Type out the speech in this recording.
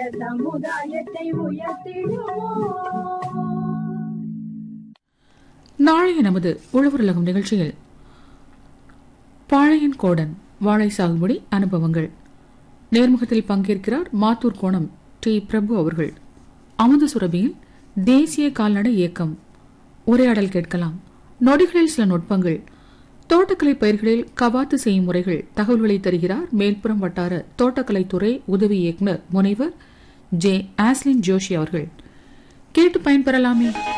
சமுதாயத்தை உயர்த்திடுவோம் நாளைய நமது உழவருலகம் நிகழ்ச்சியில் பாளையன் கோடன் வாழை சாகுபடி அனுபவங்கள் நேர்முகத்தில் பங்கேற்கிறார் மாத்தூர் கோணம் டி பிரபு அவர்கள் அமுத சுரபியில் தேசிய கால்நடை இயக்கம் உரையாடல் கேட்கலாம் நொடிகளில் சில நுட்பங்கள் தோட்டக்கலை பயிர்களில் கவாத்து செய்யும் முறைகள் தகவல்களை தருகிறார் மேல்புறம் வட்டார தோட்டக்கலைத்துறை உதவி இயக்குநர் முனைவர் ஜே ஆஸ்லின் ஜோஷி அவர்கள் கேட்டு பயன்பெறலாமே